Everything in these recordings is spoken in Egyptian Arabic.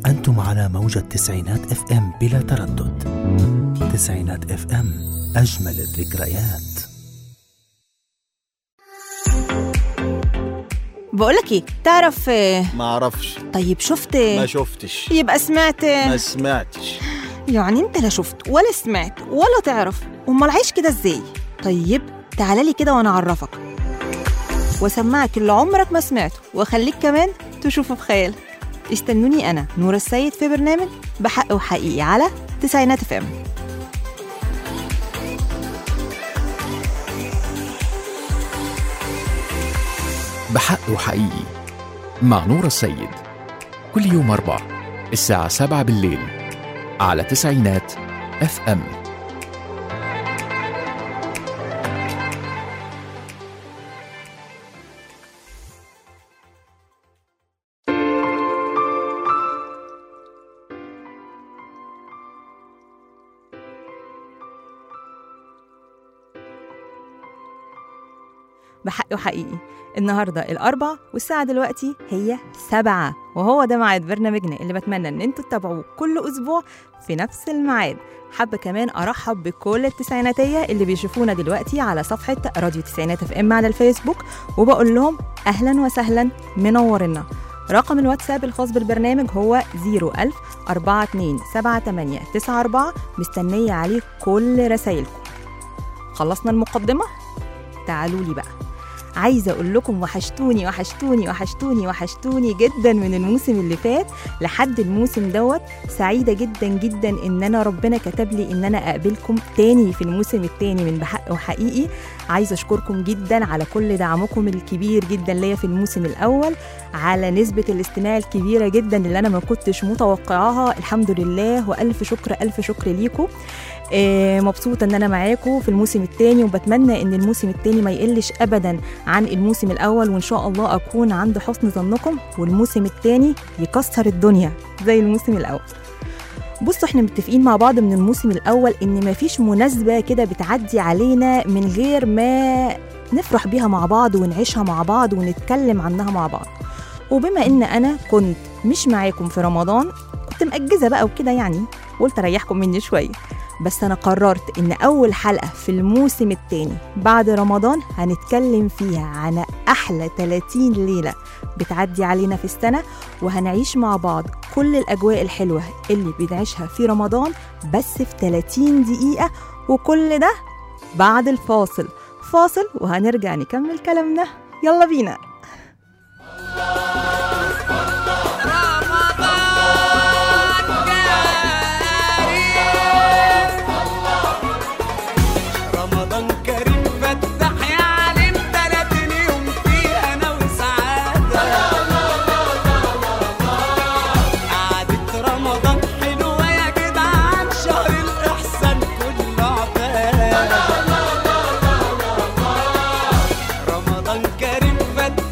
أنتم على موجة تسعينات اف ام بلا تردد تسعينات اف ام أجمل الذكريات بقولك ايه تعرف آه، ما اعرفش طيب شفت ما شفتش يبقى سمعت ما سمعتش يعني انت لا شفت ولا سمعت ولا تعرف امال عايش كده ازاي طيب تعالى لي كده وانا اعرفك واسمعك اللي عمرك ما سمعته واخليك كمان تشوفه في خيالك استنوني انا نور السيد في برنامج بحق وحقيقي على تسعينات اف ام بحق وحقيقي مع نور السيد كل يوم أربع الساعة سبعة بالليل على تسعينات اف ام بحق وحقيقي النهاردة الأربع والساعة دلوقتي هي سبعة وهو ده ميعاد برنامجنا اللي بتمنى إن انتوا تتابعوه كل أسبوع في نفس الميعاد حابة كمان أرحب بكل التسعيناتية اللي بيشوفونا دلوقتي على صفحة راديو تسعينات اف ام على الفيسبوك وبقول لهم أهلا وسهلا منورنا رقم الواتساب الخاص بالبرنامج هو 01000 427894 مستنية عليه كل رسايلكم خلصنا المقدمة؟ تعالوا لي بقى عايزه اقول لكم وحشتوني وحشتوني وحشتوني وحشتوني جدا من الموسم اللي فات لحد الموسم دوت سعيده جدا جدا ان انا ربنا كتب لي ان انا اقابلكم تاني في الموسم التاني من بحق وحقيقي عايزه اشكركم جدا على كل دعمكم الكبير جدا ليا في الموسم الاول على نسبه الاستماع الكبيره جدا اللي انا ما كنتش متوقعاها الحمد لله والف شكر الف شكر ليكم آه، مبسوطه ان انا معاكم في الموسم الثاني وبتمنى ان الموسم الثاني ما يقلش ابدا عن الموسم الاول وان شاء الله اكون عند حسن ظنكم والموسم الثاني يكسر الدنيا زي الموسم الاول بصوا احنا متفقين مع بعض من الموسم الاول ان مفيش مناسبه كده بتعدي علينا من غير ما نفرح بيها مع بعض ونعيشها مع بعض ونتكلم عنها مع بعض وبما ان انا كنت مش معاكم في رمضان كنت مأجزة بقى وكده يعني قلت اريحكم مني شويه بس انا قررت ان اول حلقه في الموسم الثاني بعد رمضان هنتكلم فيها عن احلى 30 ليله بتعدي علينا في السنه وهنعيش مع بعض كل الاجواء الحلوه اللي بنعيشها في رمضان بس في 30 دقيقه وكل ده بعد الفاصل فاصل وهنرجع نكمل كلامنا يلا بينا رمضان كريم فتح يا عليم تلاتين يوم فيه انا وسعادة قعدة رمضان حلوة يا جدعان شهر الإحسان كله عباد رمضان كريم فتح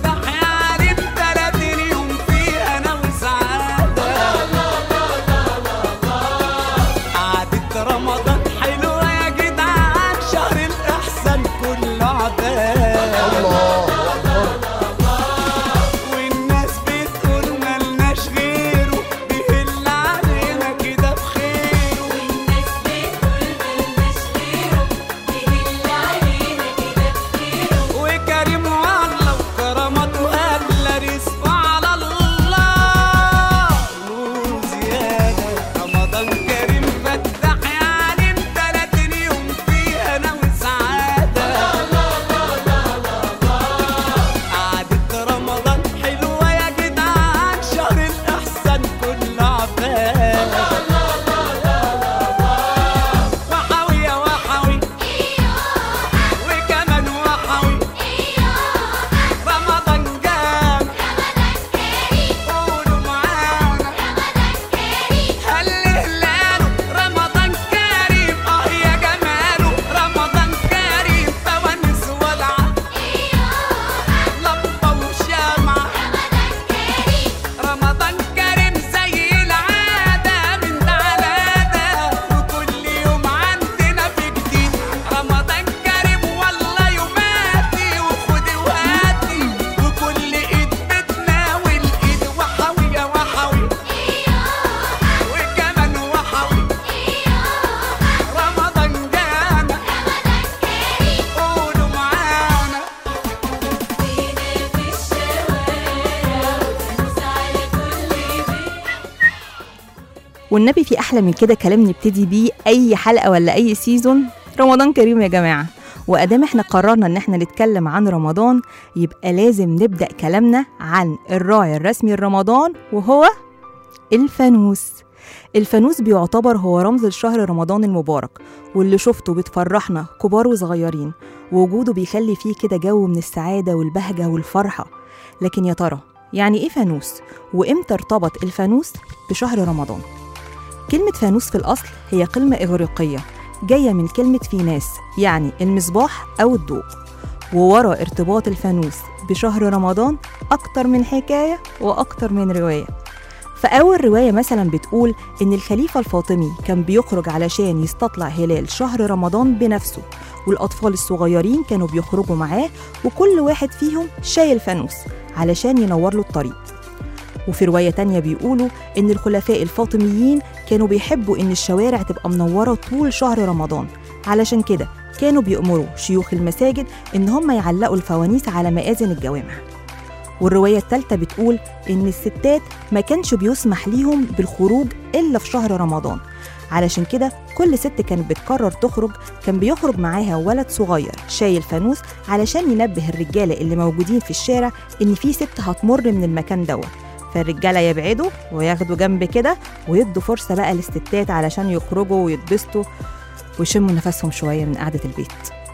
والنبي في أحلى من كده كلام نبتدي بيه أي حلقة ولا أي سيزون رمضان كريم يا جماعة وأدام احنا قررنا إن احنا نتكلم عن رمضان يبقى لازم نبدأ كلامنا عن الراعي الرسمي لرمضان وهو الفانوس الفانوس بيعتبر هو رمز لشهر رمضان المبارك واللي شفته بتفرحنا كبار وصغيرين ووجوده بيخلي فيه كده جو من السعادة والبهجة والفرحة لكن يا ترى يعني إيه فانوس؟ وإمتى ارتبط الفانوس بشهر رمضان؟ كلمة فانوس في الأصل هي كلمة إغريقية جاية من كلمة فيناس يعني المصباح أو الضوء وورا ارتباط الفانوس بشهر رمضان أكتر من حكاية وأكتر من رواية فأول رواية مثلا بتقول إن الخليفة الفاطمي كان بيخرج علشان يستطلع هلال شهر رمضان بنفسه والأطفال الصغيرين كانوا بيخرجوا معاه وكل واحد فيهم شايل فانوس علشان ينور له الطريق وفي رواية تانية بيقولوا إن الخلفاء الفاطميين كانوا بيحبوا إن الشوارع تبقى منورة طول شهر رمضان علشان كده كانوا بيأمروا شيوخ المساجد إن هم يعلقوا الفوانيس على مآذن الجوامع والرواية التالتة بتقول إن الستات ما كانش بيسمح ليهم بالخروج إلا في شهر رمضان علشان كده كل ست كانت بتقرر تخرج كان بيخرج معاها ولد صغير شايل فانوس علشان ينبه الرجالة اللي موجودين في الشارع إن في ست هتمر من المكان دوت فالرجالة يبعدوا وياخدوا جنب كده ويدوا فرصة بقى للستات علشان يخرجوا ويتبسطوا ويشموا نفسهم شوية من قعدة البيت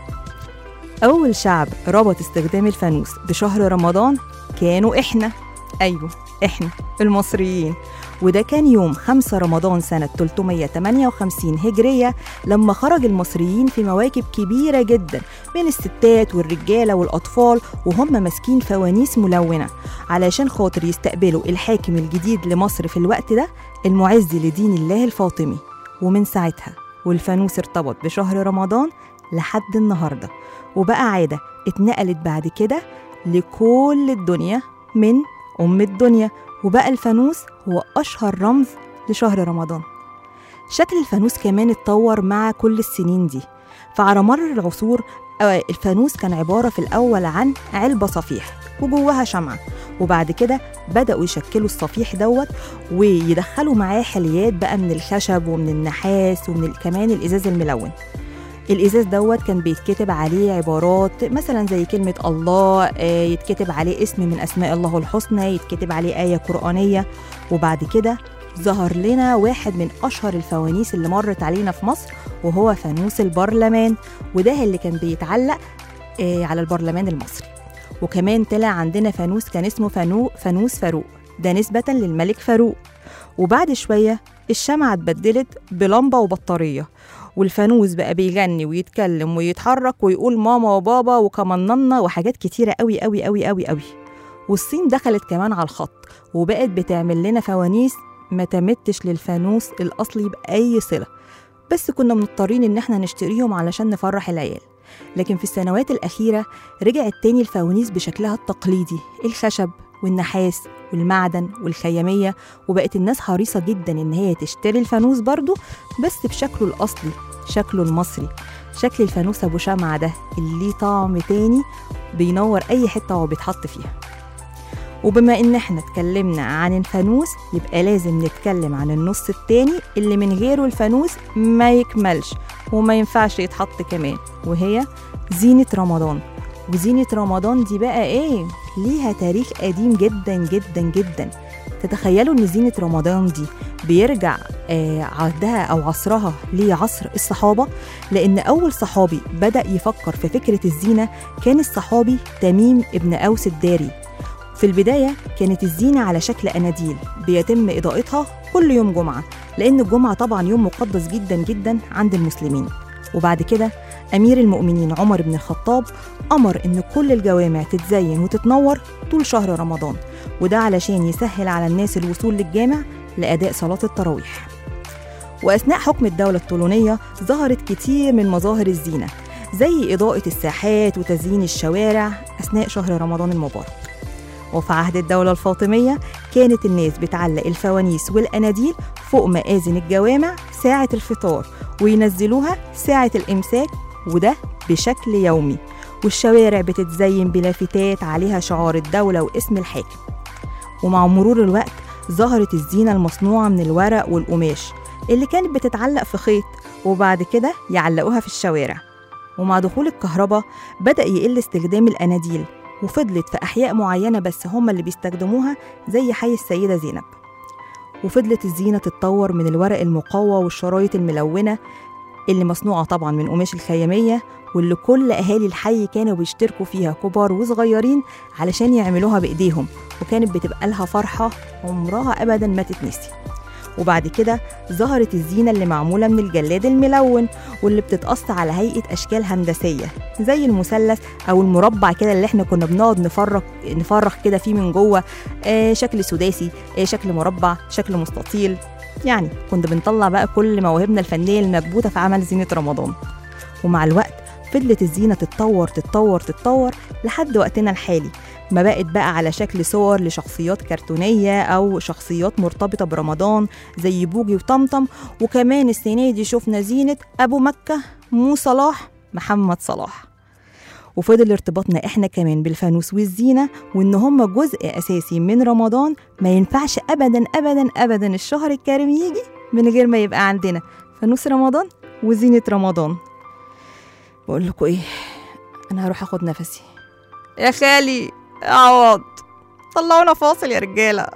أول شعب ربط استخدام الفانوس بشهر رمضان كانوا إحنا أيوه إحنا المصريين وده كان يوم 5 رمضان سنة 358 هجرية لما خرج المصريين في مواكب كبيرة جدا من الستات والرجالة والأطفال وهم ماسكين فوانيس ملونة علشان خاطر يستقبلوا الحاكم الجديد لمصر في الوقت ده المعز لدين الله الفاطمي ومن ساعتها والفانوس ارتبط بشهر رمضان لحد النهارده وبقى عادة اتنقلت بعد كده لكل الدنيا من أم الدنيا وبقى الفانوس هو أشهر رمز لشهر رمضان شكل الفانوس كمان اتطور مع كل السنين دي فعلى مر العصور آه، الفانوس كان عبارة في الأول عن علبة صفيح وجواها شمعة وبعد كده بدأوا يشكلوا الصفيح دوت ويدخلوا معاه حليات بقى من الخشب ومن النحاس ومن ال- كمان الإزاز الملون الإزاز دوت كان بيتكتب عليه عبارات مثلا زي كلمة الله آه، يتكتب عليه اسم من أسماء الله الحسنى يتكتب عليه آية قرآنية وبعد كده ظهر لنا واحد من أشهر الفوانيس اللي مرت علينا في مصر وهو فانوس البرلمان وده اللي كان بيتعلق آه، على البرلمان المصري وكمان طلع عندنا فانوس كان اسمه فانو فانوس فاروق ده نسبة للملك فاروق وبعد شوية الشمعة اتبدلت بلمبة وبطارية والفانوس بقى بيغني ويتكلم ويتحرك ويقول ماما وبابا وكمننا وحاجات كتيرة قوي قوي قوي قوي قوي والصين دخلت كمان على الخط وبقت بتعمل لنا فوانيس ما تمتش للفانوس الأصلي بأي صلة بس كنا مضطرين إن احنا نشتريهم علشان نفرح العيال لكن في السنوات الأخيرة رجعت تاني الفوانيس بشكلها التقليدي الخشب والنحاس والمعدن والخيامية وبقت الناس حريصة جدا إن هي تشتري الفانوس برضو بس بشكله الأصلي شكله المصري شكل الفانوس أبو شمعة ده اللي ليه طعم تاني بينور أي حتة هو بيتحط فيها وبما إن إحنا اتكلمنا عن الفانوس يبقى لازم نتكلم عن النص التاني اللي من غيره الفانوس ما يكملش وما ينفعش يتحط كمان وهي زينة رمضان وزينة رمضان دي بقى إيه؟ ليها تاريخ قديم جدا جدا جدا تتخيلوا إن زينة رمضان دي بيرجع آه، عهدها أو عصرها لعصر الصحابة لأن أول صحابي بدأ يفكر في فكرة الزينة كان الصحابي تميم ابن أوس الداري في البداية كانت الزينة على شكل أناديل بيتم إضاءتها كل يوم جمعة لأن الجمعة طبعا يوم مقدس جدا جدا عند المسلمين وبعد كده أمير المؤمنين عمر بن الخطاب أمر إن كل الجوامع تتزين وتتنور طول شهر رمضان وده علشان يسهل على الناس الوصول للجامع لأداء صلاة التراويح وأثناء حكم الدولة الطولونية ظهرت كتير من مظاهر الزينة زي إضاءة الساحات وتزيين الشوارع أثناء شهر رمضان المبارك وفي عهد الدولة الفاطمية كانت الناس بتعلق الفوانيس والأناديل فوق مآذن الجوامع ساعة الفطار وينزلوها ساعة الإمساك وده بشكل يومي والشوارع بتتزين بلافتات عليها شعار الدولة واسم الحاكم ومع مرور الوقت ظهرت الزينة المصنوعة من الورق والقماش اللي كانت بتتعلق في خيط وبعد كده يعلقوها في الشوارع ومع دخول الكهرباء بدأ يقل استخدام الأناديل وفضلت في أحياء معينة بس هم اللي بيستخدموها زي حي السيدة زينب وفضلت الزينة تتطور من الورق المقوى والشرايط الملونة اللي مصنوعة طبعا من قماش الخيامية واللي كل أهالي الحي كانوا بيشتركوا فيها كبار وصغيرين علشان يعملوها بإيديهم وكانت بتبقى لها فرحة عمرها أبدا ما تتنسي وبعد كده ظهرت الزينة اللي معمولة من الجلاد الملون واللي بتتقص على هيئة أشكال هندسية زي المثلث أو المربع كده اللي احنا كنا بنقعد نفرق نفرخ كده فيه من جوه آه شكل سداسي آه شكل مربع شكل مستطيل يعني كنا بنطلع بقى كل مواهبنا الفنية المكبوتة في عمل زينة رمضان ومع الوقت فضلت الزينة تتطور تتطور تتطور لحد وقتنا الحالي ما بقت بقى على شكل صور لشخصيات كرتونية أو شخصيات مرتبطة برمضان زي بوجي وطمطم وكمان السنة دي شفنا زينة أبو مكة مو صلاح محمد صلاح وفضل ارتباطنا احنا كمان بالفانوس والزينة وان هم جزء اساسي من رمضان ما ينفعش ابدا ابدا ابدا الشهر الكريم يجي من غير ما يبقى عندنا فانوس رمضان وزينة رمضان بقول لكم ايه انا هروح اخد نفسي يا خالي اقعد طلعونا فاصل يا رجاله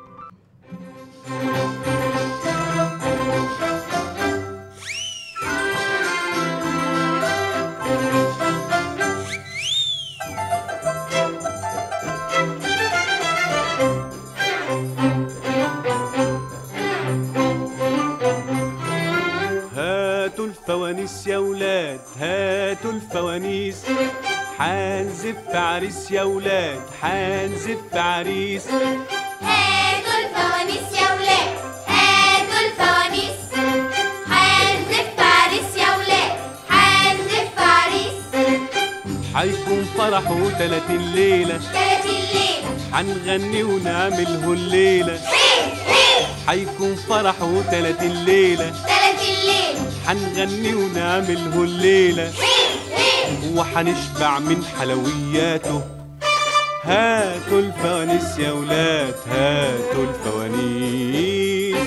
هاتوا الفوانيس يا ولاد هاتوا الفوانيس حنزف عريس يا ولاد حنزف عريس هاتوا الفوانيس يا ولاد هاتوا الفوانيس حنزف عريس يا ولاد حنزف عريس حيكون فرحه تلات الليلة تلات الليل حنغني ونعمله الليلة هي هي حيكون فرحه تلات الليلة تلات الليل حنغني ونعمله الليلة هي هي وحنشبع من حلوياته هاتوا الفوانيس يا ولاد هاتوا الفوانيس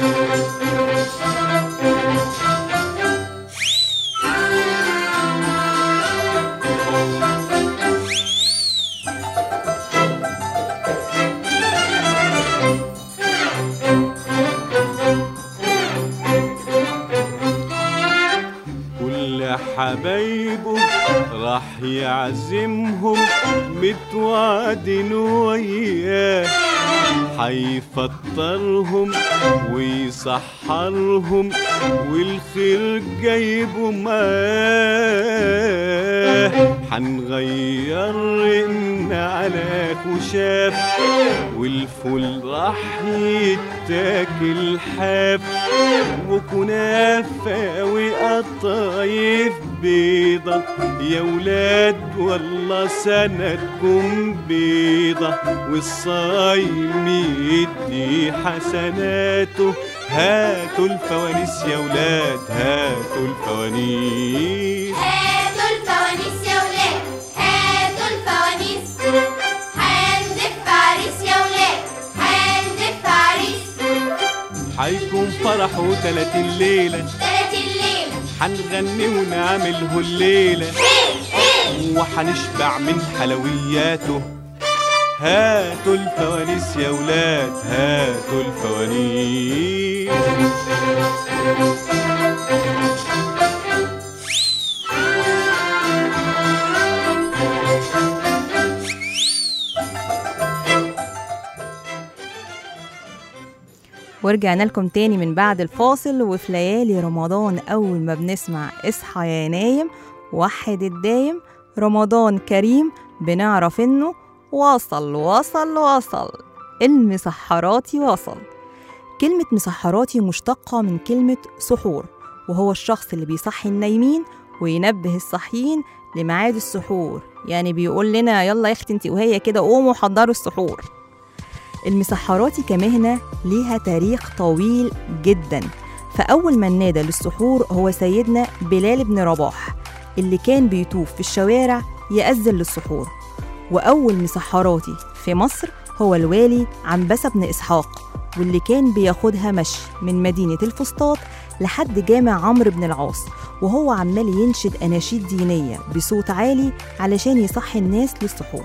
كل حبايبه راح يعزمهم متوعدين وياه حيفطرهم ويسحرهم والخير جايبه معاه حنغير رقنا على خشاف والفول راح يتاكل حاف وكنافة وقطايف بيضة يا ولاد والله سندكم بيضة والصايم يدي حسناته هاتوا الفوانيس يا ولاد هاتوا الفوانيس هاتوا الفوانيس يا ولاد هاتوا الفوانيس حنزف عريس يا ولاد حنزف عريس حيكون فرحه تلات الليلة تلات الليل حنغني ونعمله الليلة هي هي وحنشبع من حلوياته هاتوا الفوانيس يا ولاد هاتوا الفوانيس ورجعنا لكم تاني من بعد الفاصل وفي ليالي رمضان أول ما بنسمع اصحى يا نايم وحد الدايم رمضان كريم بنعرف إنه وصل وصل وصل المسحراتي وصل كلمة مسحراتي مشتقة من كلمة سحور وهو الشخص اللي بيصحي النايمين وينبه الصاحيين لميعاد السحور يعني بيقول لنا يلا يا اختي انت وهي كده قوموا حضروا السحور المسحراتي كمهنة ليها تاريخ طويل جدا فأول من نادى للسحور هو سيدنا بلال بن رباح اللي كان بيطوف في الشوارع يأذن للسحور وأول مسحراتي في مصر هو الوالي عنبسة بن إسحاق واللي كان بياخدها مشي من مدينة الفسطاط لحد جامع عمرو بن العاص وهو عمال ينشد أناشيد دينية بصوت عالي علشان يصحي الناس للسحور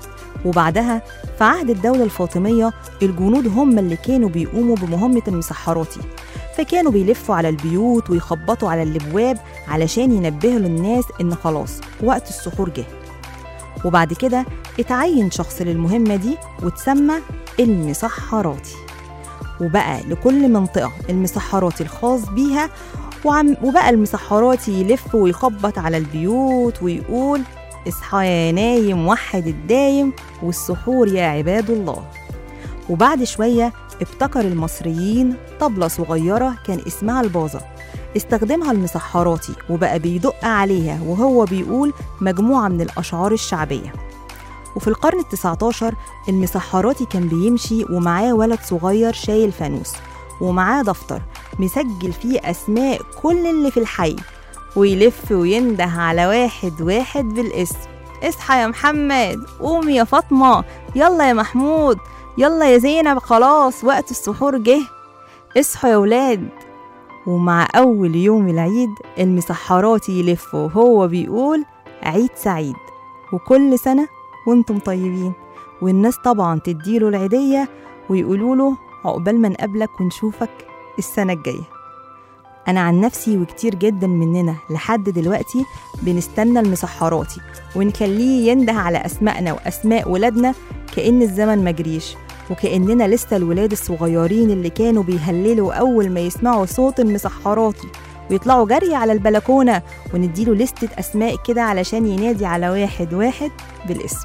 وبعدها في عهد الدولة الفاطمية الجنود هم اللي كانوا بيقوموا بمهمة المسحراتي فكانوا بيلفوا على البيوت ويخبطوا على الابواب علشان ينبهوا للناس ان خلاص وقت السحور جه وبعد كده اتعين شخص للمهمة دي وتسمى المسحراتي وبقى لكل منطقة المسحراتي الخاص بيها وعم وبقى المسحراتي يلف ويخبط على البيوت ويقول اصحى يا نايم وحد الدايم والسحور يا عباد الله وبعد شوية ابتكر المصريين طبلة صغيرة كان اسمها البازة استخدمها المسحراتي وبقى بيدق عليها وهو بيقول مجموعة من الأشعار الشعبية وفي القرن التسعة عشر المسحراتي كان بيمشي ومعاه ولد صغير شايل فانوس ومعاه دفتر مسجل فيه أسماء كل اللي في الحي ويلف وينده على واحد واحد بالاسم اصحى يا محمد قوم يا فاطمة يلا يا محمود يلا يا زينب خلاص وقت السحور جه اصحوا يا ولاد ومع أول يوم العيد المسحراتي يلف وهو بيقول عيد سعيد وكل سنة وانتم طيبين والناس طبعا تديله العيدية ويقولوا له عقبال ما نقابلك ونشوفك السنة الجاية أنا عن نفسي وكتير جدا مننا لحد دلوقتي بنستنى المسحراتي ونخليه ينده على أسمائنا وأسماء ولادنا كأن الزمن مجريش وكأننا لسه الولاد الصغيرين اللي كانوا بيهللوا أول ما يسمعوا صوت المسحراتي ويطلعوا جري على البلكونة ونديله لستة أسماء كده علشان ينادي على واحد واحد بالاسم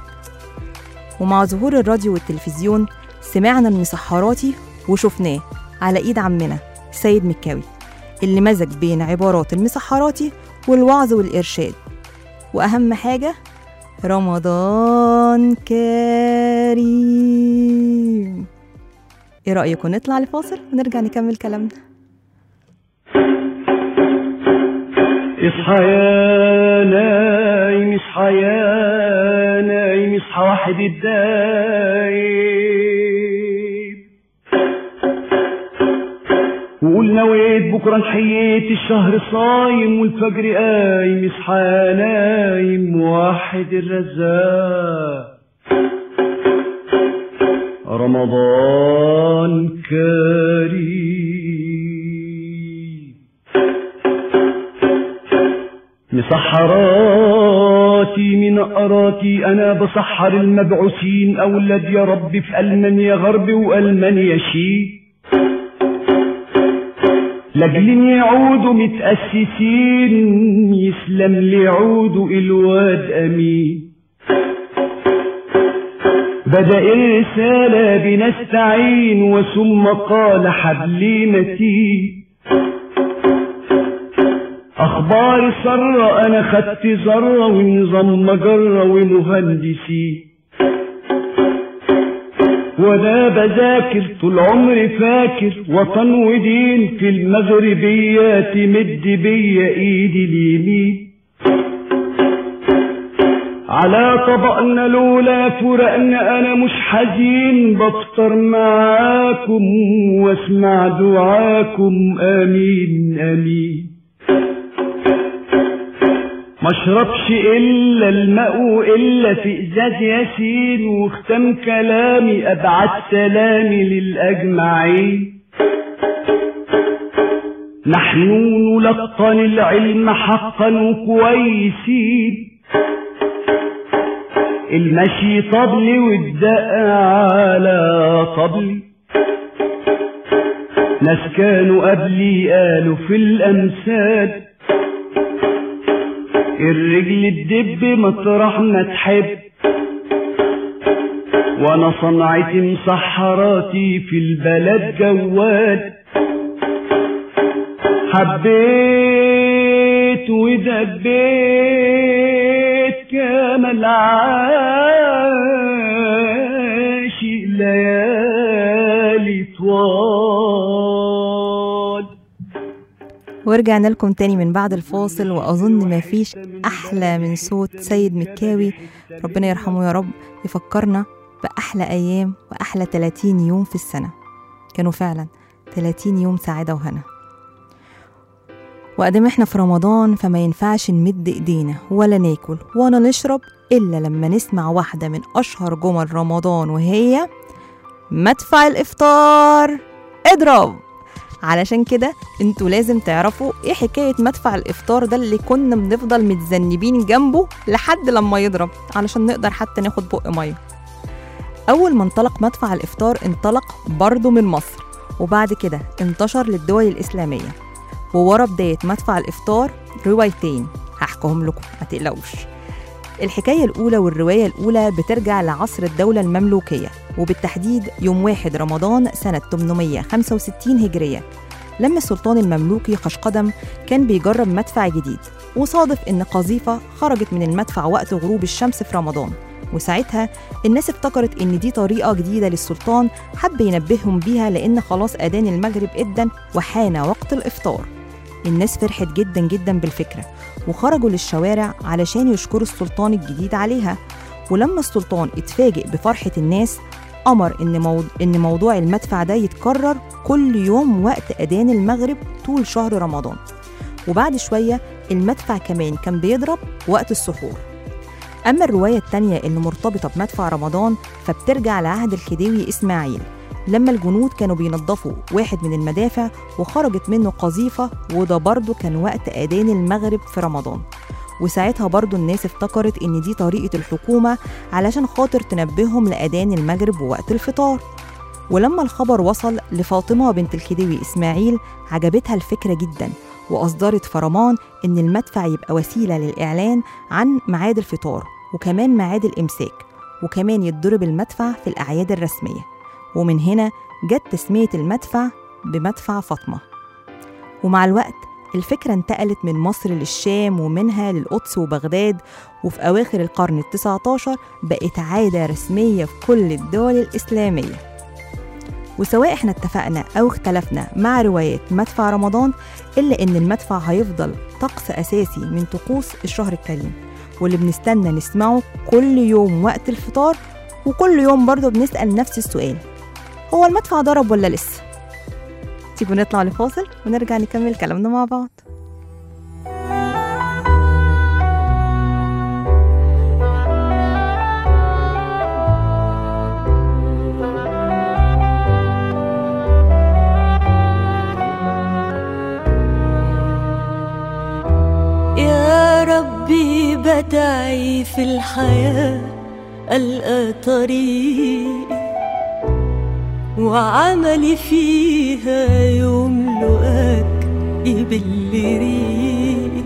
ومع ظهور الراديو والتلفزيون سمعنا المسحراتي وشفناه على إيد عمنا سيد مكاوي اللي مزج بين عبارات المسحراتي والوعظ والإرشاد وأهم حاجة رمضان كريم ايه رأيكم نطلع لفاصل ونرجع نكمل كلامنا اصحى يا نايم اصحى يا نايم اصحى واحد الدايم وقول نويت بكره نحييت الشهر صايم والفجر قايم اصحى يا نايم واحد الرزاق رمضان كريم مسحراتي من قراتي انا بسحر المبعوثين اولاد يا رب في المانيا غرب والمانيا شي لاجل يعودوا متأسسين يسلم لي يعودوا الواد امين بدأ الرسالة بنستعين وثم قال حبلي متين أخبار سرة أنا خدت ذرة ونظام مجرة ومهندسين وأنا بذاكر طول عمري فاكر وطن ودين في المغربية تمد بيا إيدي اليمين على طبقنا لولا فرقنا انا مش حزين بفطر معاكم واسمع دعاكم امين امين مشربش الا الماء الا في ازاز ياسين واختم كلامي ابعت سلامي للاجمعين نحن نلقن العلم حقا وكويسين المشي طبلي والدق على طبلي ناس كانوا قبلي قالوا في الأمثال الرجل تدب مطرح ما تحب وانا صنعتي مسحراتي في البلد جواد حبيت ودبيت كما العاشق ليالي طوال ورجعنا لكم تاني من بعد الفاصل وأظن ما فيش أحلى من صوت سيد مكاوي ربنا يرحمه يا رب يفكرنا بأحلى أيام وأحلى 30 يوم في السنة كانوا فعلا 30 يوم سعادة وهنا وقدام احنا في رمضان فما ينفعش نمد ايدينا ولا ناكل ولا نشرب إلا لما نسمع واحدة من أشهر جمل رمضان وهي مدفع الإفطار اضرب علشان كده انتوا لازم تعرفوا ايه حكاية مدفع الإفطار ده اللي كنا بنفضل متذنبين جنبه لحد لما يضرب علشان نقدر حتى ناخد بق مية أول ما انطلق مدفع الإفطار انطلق برضه من مصر وبعد كده انتشر للدول الإسلامية وورا بداية مدفع الإفطار روايتين هحكيهم لكم ما تقلقوش الحكاية الأولى والرواية الأولى بترجع لعصر الدولة المملوكية وبالتحديد يوم 1 رمضان سنة 865 هجرية لما السلطان المملوكي خشقدم كان بيجرب مدفع جديد وصادف إن قذيفة خرجت من المدفع وقت غروب الشمس في رمضان وساعتها الناس افتكرت إن دي طريقة جديدة للسلطان حب ينبههم بيها لأن خلاص أذان المغرب إدن وحان وقت الإفطار الناس فرحت جدا جدا بالفكرة وخرجوا للشوارع علشان يشكروا السلطان الجديد عليها ولما السلطان اتفاجئ بفرحة الناس أمر إن, مو... إن موضوع المدفع ده يتكرر كل يوم وقت أذان المغرب طول شهر رمضان وبعد شوية المدفع كمان كان بيضرب وقت السحور أما الرواية التانية اللي مرتبطة بمدفع رمضان فبترجع لعهد الخديوي إسماعيل لما الجنود كانوا بينظفوا واحد من المدافع وخرجت منه قذيفة وده برضه كان وقت أذان المغرب في رمضان وساعتها برضه الناس افتكرت إن دي طريقة الحكومة علشان خاطر تنبههم لأذان المغرب ووقت الفطار ولما الخبر وصل لفاطمة بنت الخديوي إسماعيل عجبتها الفكرة جدا وأصدرت فرمان إن المدفع يبقى وسيلة للإعلان عن ميعاد الفطار وكمان ميعاد الإمساك وكمان يتضرب المدفع في الأعياد الرسمية ومن هنا جت تسمية المدفع بمدفع فاطمة ومع الوقت الفكرة انتقلت من مصر للشام ومنها للقدس وبغداد وفي أواخر القرن التسعة عشر بقت عادة رسمية في كل الدول الإسلامية وسواء احنا اتفقنا أو اختلفنا مع روايات مدفع رمضان إلا إن المدفع هيفضل طقس أساسي من طقوس الشهر الكريم واللي بنستنى نسمعه كل يوم وقت الفطار وكل يوم برضه بنسأل نفس السؤال هو المدفع ضرب ولا لسه؟ تيجوا نطلع لفاصل ونرجع نكمل كلامنا مع بعض يا ربي بدعي في الحياة ألقى طريق وعملي فيها يملؤك يبل ريق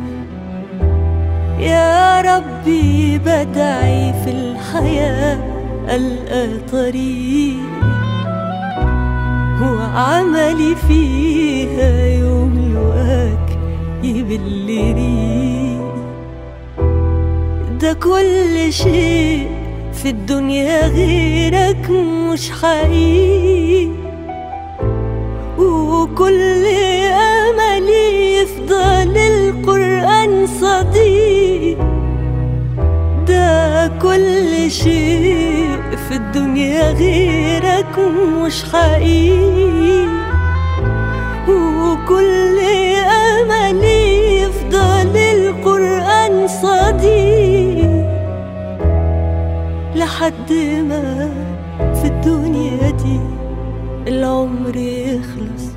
يا ربي بدعي في الحياة ألقى طريق وعملي فيها يملؤك يبل ريق ده كل شيء في الدنيا غيرك مش حقيقي وكل أملي يفضل القرآن صديق ده كل شيء في الدنيا غيرك مش حقيقي وكل أملي يفضل القرآن صديق لحد ما في الدنيا دي العمر يخلص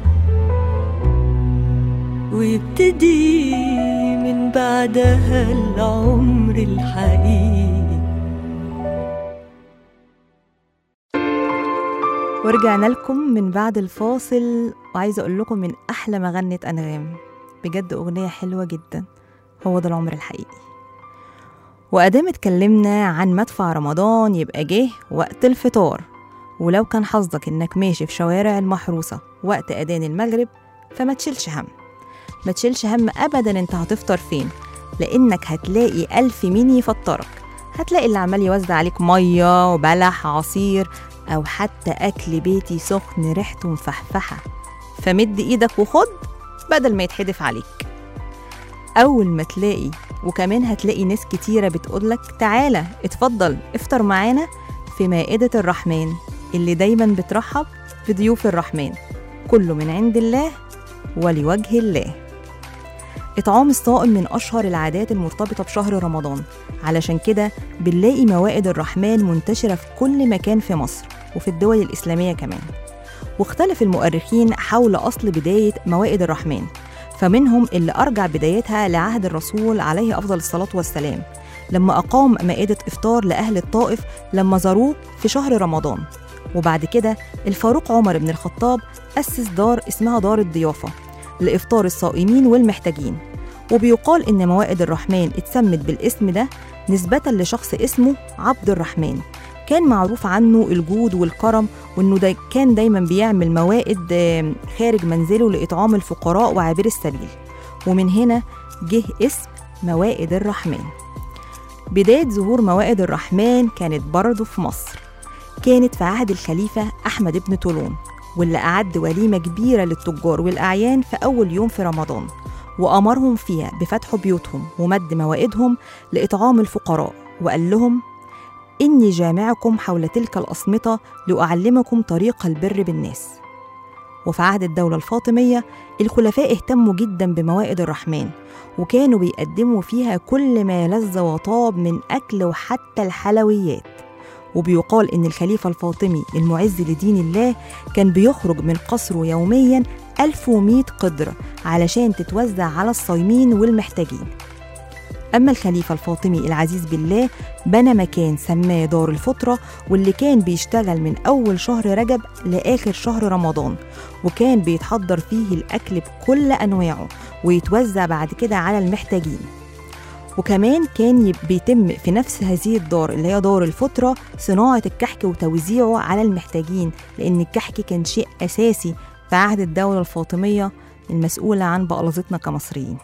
ويبتدي من بعدها العمر الحقيقي ورجعنا لكم من بعد الفاصل وعايزة أقول لكم من أحلى ما غنت أنغام بجد أغنية حلوة جدا هو ده العمر الحقيقي وأدام اتكلمنا عن مدفع رمضان يبقى جه وقت الفطار ولو كان حظك إنك ماشي في شوارع المحروسة وقت أذان المغرب فما تشيلش هم ما تشيلش هم أبدا أنت هتفطر فين لأنك هتلاقي ألف مين يفطرك هتلاقي اللي عمال يوزع عليك مية وبلح عصير أو حتى أكل بيتي سخن ريحته مفحفحة فمد إيدك وخد بدل ما يتحدف عليك أول ما تلاقي وكمان هتلاقي ناس كتيرة بتقولك تعالى اتفضل افطر معانا في مائدة الرحمن اللي دايما بترحب بضيوف الرحمن كله من عند الله ولوجه الله إطعام الصائم من أشهر العادات المرتبطة بشهر رمضان علشان كده بنلاقي موائد الرحمن منتشرة في كل مكان في مصر وفي الدول الإسلامية كمان واختلف المؤرخين حول أصل بداية موائد الرحمن فمنهم اللي أرجع بدايتها لعهد الرسول عليه أفضل الصلاة والسلام لما أقام مائدة إفطار لأهل الطائف لما زاروه في شهر رمضان وبعد كده الفاروق عمر بن الخطاب أسس دار اسمها دار الضيافة لإفطار الصائمين والمحتاجين وبيقال إن موائد الرحمن اتسمت بالاسم ده نسبة لشخص اسمه عبد الرحمن كان معروف عنه الجود والكرم وإنه دا كان دايما بيعمل موائد آه، خارج منزله لإطعام الفقراء وعابر السبيل ومن هنا جه اسم موائد الرحمن بداية ظهور موائد الرحمن كانت برضه في مصر كانت في عهد الخليفة أحمد بن طولون واللي أعد وليمة كبيرة للتجار والأعيان في أول يوم في رمضان وأمرهم فيها بفتح بيوتهم ومد موائدهم لإطعام الفقراء وقال لهم إني جامعكم حول تلك الأصمتة لأعلمكم طريق البر بالناس وفي عهد الدولة الفاطمية الخلفاء اهتموا جدا بموائد الرحمن وكانوا بيقدموا فيها كل ما لذ وطاب من أكل وحتى الحلويات وبيقال إن الخليفة الفاطمي المعز لدين الله كان بيخرج من قصره يوميا 1100 قدر علشان تتوزع على الصايمين والمحتاجين أما الخليفة الفاطمي العزيز بالله بنى مكان سماه دار الفطرة واللي كان بيشتغل من أول شهر رجب لآخر شهر رمضان وكان بيتحضر فيه الأكل بكل أنواعه ويتوزع بعد كده على المحتاجين وكمان كان يب- بيتم في نفس هذه الدار اللي هي دار الفطرة صناعة الكحك وتوزيعه على المحتاجين لأن الكحك كان شيء أساسي في عهد الدولة الفاطمية المسؤولة عن بقلظتنا كمصريين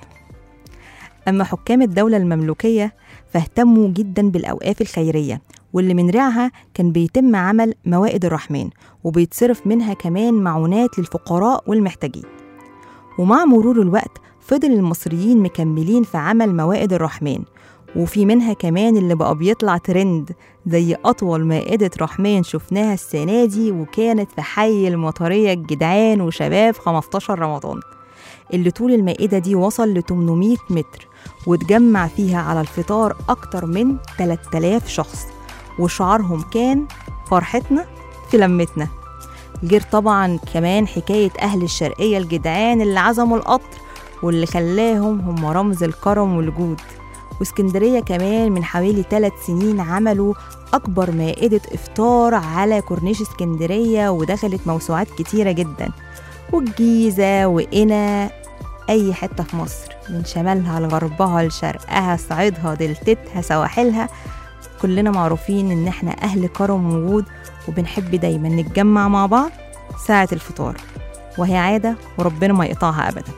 أما حكام الدولة المملوكية فاهتموا جدا بالأوقاف الخيرية واللي من رعها كان بيتم عمل موائد الرحمن وبيتصرف منها كمان معونات للفقراء والمحتاجين ومع مرور الوقت فضل المصريين مكملين في عمل موائد الرحمن وفي منها كمان اللي بقى بيطلع ترند زي أطول مائدة رحمن شفناها السنة دي وكانت في حي المطرية الجدعان وشباب 15 رمضان اللي طول المائدة دي وصل ل 800 متر وتجمع فيها على الفطار أكتر من 3000 شخص وشعارهم كان فرحتنا في لمتنا غير طبعا كمان حكاية أهل الشرقية الجدعان اللي عزموا القطر واللي خلاهم هم رمز الكرم والجود واسكندرية كمان من حوالي ثلاث سنين عملوا أكبر مائدة إفطار على كورنيش اسكندرية ودخلت موسوعات كتيرة جدا والجيزة وقنا أي حتة في مصر من شمالها لغربها لشرقها صعيدها دلتتها سواحلها كلنا معروفين إن إحنا أهل كرم وجود وبنحب دايما نتجمع مع بعض ساعة الفطار وهي عادة وربنا ما يقطعها أبدا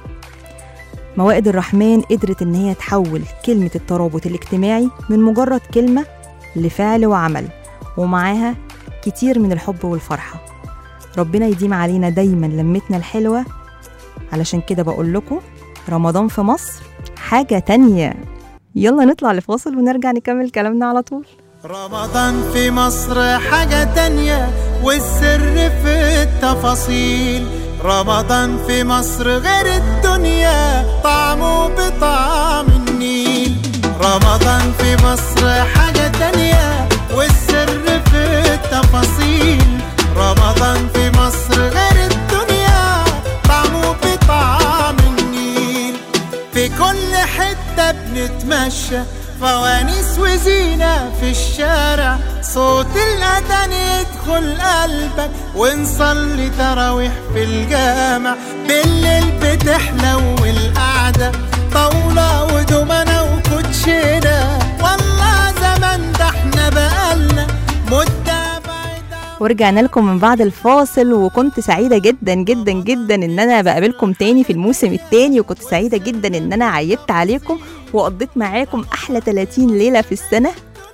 موائد الرحمن قدرت إن هي تحول كلمة الترابط الاجتماعي من مجرد كلمة لفعل وعمل ومعاها كتير من الحب والفرحة ربنا يديم علينا دايما لمتنا الحلوة علشان كده بقول لكم رمضان في مصر حاجة تانية يلا نطلع لفاصل ونرجع نكمل كلامنا على طول رمضان في مصر حاجة تانية والسر في التفاصيل رمضان في مصر غير الدنيا طعمه بطعم النيل رمضان في مصر حاجة تانية والسر في التفاصيل رمضان في مصر غير الدنيا طعمه بطعم النيل في كل حتة بنتمشى فوانيس وزينة في الشارع صوت الأذان يدخل قلبك ونصلي تراويح في الجامع بالليل بتحلو القعدة طاولة ودومنة وكوتشينة والله زمان ده احنا بقالنا مدة بعيدة ورجعنا لكم من بعد الفاصل وكنت سعيدة جدا جدا جدا ان انا بقابلكم تاني في الموسم التاني وكنت سعيدة جدا ان انا عيبت عليكم وقضيت معاكم احلى 30 ليلة في السنة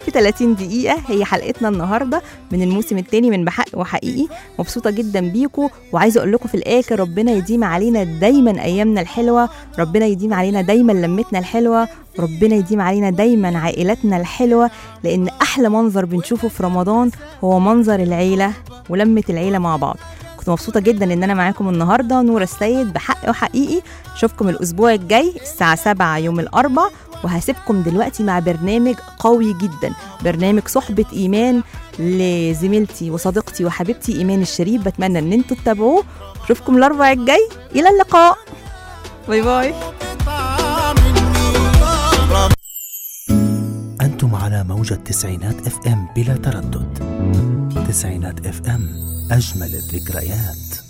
في 30 دقيقة هي حلقتنا النهاردة من الموسم الثاني من بحق وحقيقي مبسوطة جدا بيكم وعايزة أقول لكم في الآخر ربنا يديم علينا دايما أيامنا الحلوة ربنا يديم علينا دايما لمتنا الحلوة ربنا يديم علينا دايما عائلتنا الحلوة لأن أحلى منظر بنشوفه في رمضان هو منظر العيلة ولمة العيلة مع بعض كنت مبسوطة جدا إن أنا معاكم النهاردة نور السيد بحق وحقيقي أشوفكم الأسبوع الجاي الساعة 7 يوم الأربع وهسيبكم دلوقتي مع برنامج قوي جدا برنامج صحبة إيمان لزميلتي وصديقتي وحبيبتي إيمان الشريف بتمنى إن انتوا تتابعوه أشوفكم الأربع الجاي إلى اللقاء باي باي أنتم على موجة تسعينات اف ام بلا تردد تسعينات اف ام أجمل الذكريات